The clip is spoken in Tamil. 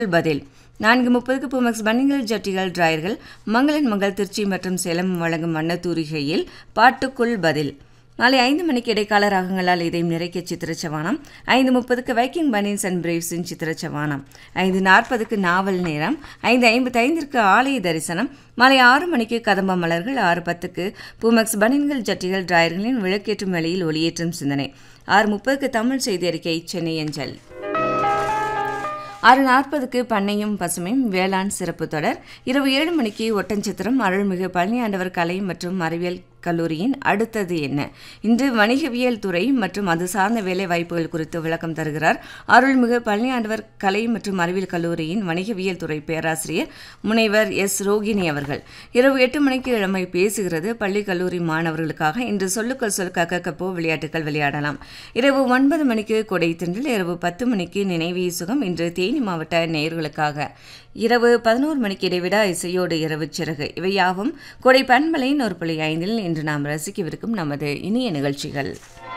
பதில் நான்கு முப்பதுக்கு பூமெக்ஸ் பன்னிங்கள் ஜட்டிகள் டிராயர்கள் மங்களன் மங்கள் திருச்சி மற்றும் சேலம் வழங்கும் வண்ணத்தூரிகையில் பாட்டுக்குள் பதில் மாலை ஐந்து மணிக்கு இடைக்கால ராகங்களால் இதையும் நிறைக்க சித்திரச்சவானம் ஐந்து முப்பதுக்கு வைக்கிங் பனின்ஸ் அண்ட் பிரேவ்ஸின் சித்திரச்சவானம் ஐந்து நாற்பதுக்கு நாவல் நேரம் ஐந்து ஐம்பத்தைந்திற்கு ஆலய தரிசனம் மாலை ஆறு மணிக்கு கதம்ப மலர்கள் ஆறு பத்துக்கு பூமெக்ஸ் பனின்கள் ஜட்டிகள் டிராயர்களின் விளக்கேற்றும் வேளையில் ஒளியேற்றும் சிந்தனை ஆறு முப்பதுக்கு தமிழ் செய்தி அறிக்கை சென்னை அஞ்சல் ஆறு நாற்பதுக்கு பண்ணையும் பசுமையும் வேளாண் சிறப்பு தொடர் இரவு ஏழு மணிக்கு ஒட்டஞ்சித்திரம் அருள்மிகு பழனியாண்டவர் கலை மற்றும் அறிவியல் கல்லூரியின் அடுத்தது என்ன இன்று வணிகவியல் துறை மற்றும் அது சார்ந்த வேலை வாய்ப்புகள் குறித்து விளக்கம் தருகிறார் அருள்மிகு பழனியாண்டவர் கலை மற்றும் அறிவியல் கல்லூரியின் வணிகவியல் துறை பேராசிரியர் முனைவர் எஸ் ரோகிணி அவர்கள் இரவு எட்டு மணிக்கு இளமை பேசுகிறது பள்ளி கல்லூரி மாணவர்களுக்காக இன்று சொல்லுக்கள் சொல் கக்கப்போ விளையாட்டுகள் விளையாடலாம் இரவு ஒன்பது மணிக்கு கொடை திண்டில் இரவு பத்து மணிக்கு நினைவி சுகம் இன்று தேனி மாவட்ட நேயர்களுக்காக இரவு பதினோரு மணிக்கு இடைவிடா இசையோடு இரவு சிறகு இவையாவும் கொடை பண்பலையின் ஒரு புள்ளி ஐந்தில் இன்று நாம் ரசிக்கவிருக்கும் நமது இனிய நிகழ்ச்சிகள்